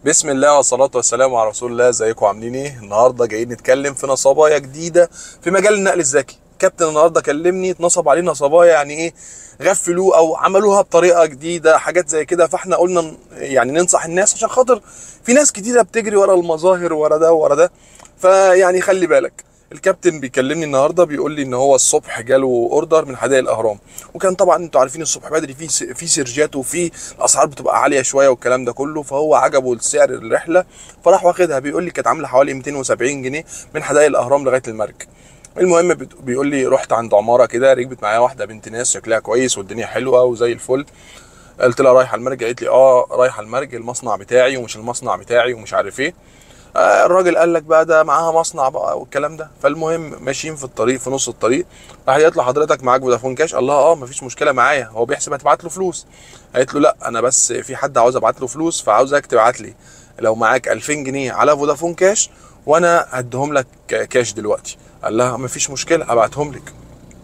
بسم الله والصلاة والسلام على رسول الله ازيكم عاملين ايه النهارده جايين نتكلم في نصبايا جديدة في مجال النقل الذكي كابتن النهارده كلمني اتنصب عليه نصبايا يعني ايه غفلوه او عملوها بطريقة جديدة حاجات زي كده فاحنا قلنا ن- يعني ننصح الناس عشان خاطر في ناس كتيرة بتجري ورا المظاهر ورا ده ورا ده فيعني خلي بالك الكابتن بيكلمني النهارده بيقول لي ان هو الصبح جاله اوردر من حدائق الاهرام وكان طبعا انتوا عارفين الصبح بدري في س- في سيرجات وفي الاسعار بتبقى عاليه شويه والكلام ده كله فهو عجبه السعر الرحله فراح واخدها بيقول لي كانت عامله حوالي 270 جنيه من حدائق الاهرام لغايه المرج المهم بت- بيقول لي رحت عند عماره كده ركبت معايا واحده بنت ناس شكلها كويس والدنيا حلوه وزي الفل قلت لها رايحه المرج قالت لي اه رايحه المرج المصنع بتاعي ومش المصنع بتاعي ومش عارف ايه آه، الراجل قال لك بقى ده معاها مصنع بقى والكلام ده فالمهم ماشيين في الطريق في نص الطريق راح قالت له حضرتك معاك فودافون كاش قال لها اه مفيش مشكله معايا هو بيحسب هتبعت له فلوس قالت له لا انا بس في حد عاوز ابعت له فلوس فعاوزك تبعت لي لو معاك 2000 جنيه على فودافون كاش وانا هديهم لك ك- كاش دلوقتي قال لها مفيش مشكله ابعتهم لك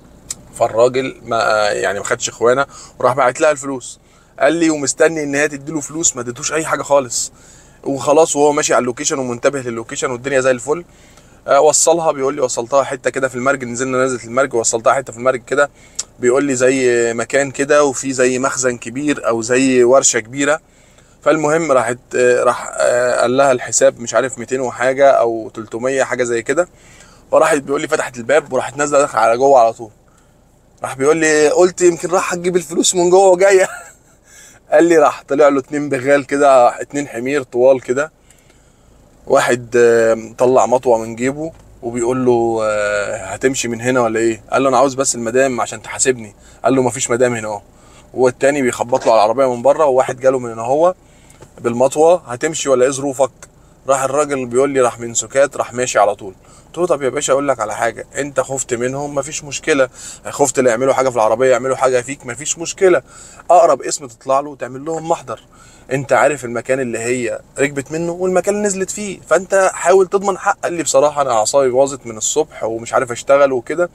فالراجل ما يعني ما خدش اخوانه وراح باعت لها الفلوس قال لي ومستني ان هي تديله فلوس ما اديتوش اي حاجه خالص وخلاص وهو ماشي على اللوكيشن ومنتبه للوكيشن والدنيا زي الفل آه، وصلها بيقول لي وصلتها حته كده في المرج نزلنا نزلت المرج وصلتها حته في المرج كده بيقول لي زي مكان كده وفي زي مخزن كبير او زي ورشه كبيره فالمهم راحت آه، راح آه، قال لها الحساب مش عارف 200 وحاجه او 300 حاجه زي كده فراحت بيقول لي فتحت الباب وراحت نازله داخله على جوه على طول راح بيقول لي قلت يمكن راح تجيب الفلوس من جوه وجايه قال لي راح طلع له اتنين بغال كده اتنين حمير طوال كده واحد آه، طلع مطوه من جيبه وبيقول له آه، هتمشي من هنا ولا ايه قال له انا عاوز بس المدام عشان تحاسبني قال له مفيش مدام هنا اهو والتاني بيخبط له على العربيه من بره وواحد جاله من هنا هو بالمطوه هتمشي ولا ايه ظروفك راح الراجل بيقول لي راح من سكات راح ماشي على طول قلت له طب يا باشا اقول لك على حاجه انت خفت منهم مفيش مشكله خفت لا يعملوا حاجه في العربيه يعملوا حاجه فيك مفيش مشكله اقرب اسم تطلع له تعمل لهم محضر انت عارف المكان اللي هي ركبت منه والمكان اللي نزلت فيه فانت حاول تضمن حق قال لي بصراحه انا اعصابي باظت من الصبح ومش عارف اشتغل وكده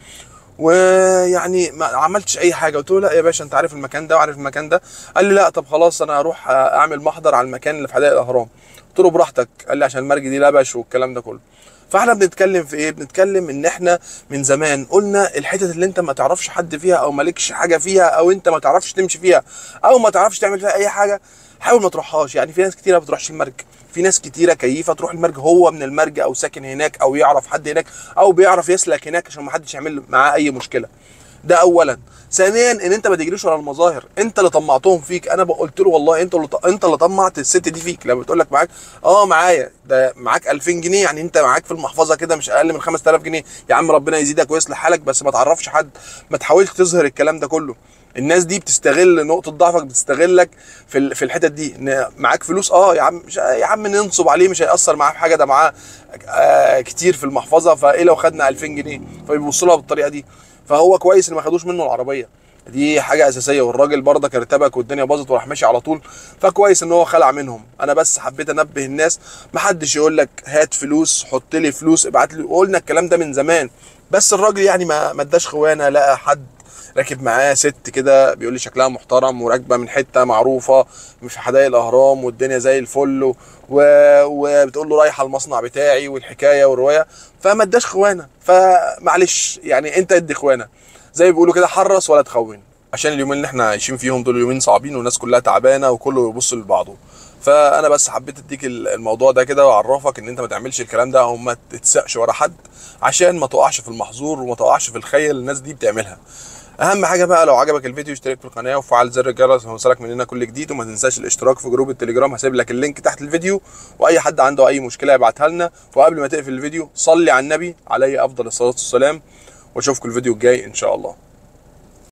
ويعني ما عملتش اي حاجه قلت له لا يا باشا انت عارف المكان ده وعارف المكان ده قال لي لا طب خلاص انا هروح اعمل محضر على المكان اللي في حدائق الاهرام قلت له براحتك قال لي عشان المرج دي لبش والكلام ده كله فاحنا بنتكلم في ايه بنتكلم ان احنا من زمان قلنا الحتت اللي انت ما تعرفش حد فيها او مالكش حاجه فيها او انت ما تعرفش تمشي فيها او ما تعرفش تعمل فيها اي حاجه حاول ما تروحهاش يعني في ناس كتيره ما بتروحش المرج في ناس كتيره كيفه تروح المرج هو من المرج او ساكن هناك او يعرف حد هناك او بيعرف يسلك هناك عشان ما حدش يعمل معاه اي مشكله ده اولا ثانيا ان انت ما تجريش ورا المظاهر انت اللي طمعتهم فيك انا قلت له والله انت اللي انت اللي طمعت الست دي فيك لما بتقول لك معاك اه معايا ده معاك 2000 جنيه يعني انت معاك في المحفظه كده مش اقل من 5000 جنيه يا عم ربنا يزيدك ويصلح حالك بس ما تعرفش حد ما تحاولش تظهر الكلام ده كله الناس دي بتستغل نقطه ضعفك بتستغلك في ال- في الحتت دي ان معاك فلوس اه يا عم مش يا عم ننصب عليه مش هيأثر معاه في حاجه ده معاه آه كتير في المحفظه فايه لو خدنا 2000 جنيه فبيبصوا لها بالطريقه دي فهو كويس ان ما خدوش منه العربيه دي حاجه اساسيه والراجل برضك ارتبك والدنيا باظت وراح ماشي على طول فكويس ان هو خلع منهم انا بس حبيت انبه الناس محدش يقول لك هات فلوس حط لي فلوس ابعت لي وقلنا الكلام ده من زمان بس الراجل يعني ما ما اداش خوانه لقى حد راكب معاه ست كده بيقول لي شكلها محترم وراكبه من حته معروفه في حدائق الاهرام والدنيا زي الفل و... و- وبتقول له رايحه المصنع بتاعي والحكايه والروايه فما اداش خوانه فمعلش يعني انت ادي خوانه زي ما بيقولوا كده حرص ولا تخون عشان اليومين اللي احنا عايشين فيهم دول يومين صعبين والناس كلها تعبانه وكله يبص لبعضه فانا بس حبيت اديك الموضوع ده كده واعرفك ان انت ما تعملش الكلام ده او ما تتسقش ورا حد عشان ما تقعش في المحظور وما تقعش في الخيل اللي الناس دي بتعملها اهم حاجه بقى لو عجبك الفيديو اشترك في القناه وفعل زر الجرس عشان يوصلك مننا كل جديد وما تنساش الاشتراك في جروب التليجرام هسيب لك اللينك تحت الفيديو واي حد عنده اي مشكله يبعتها لنا وقبل ما تقفل الفيديو صلي على النبي عليه افضل الصلاه والسلام واشوفكم الفيديو الجاي ان شاء الله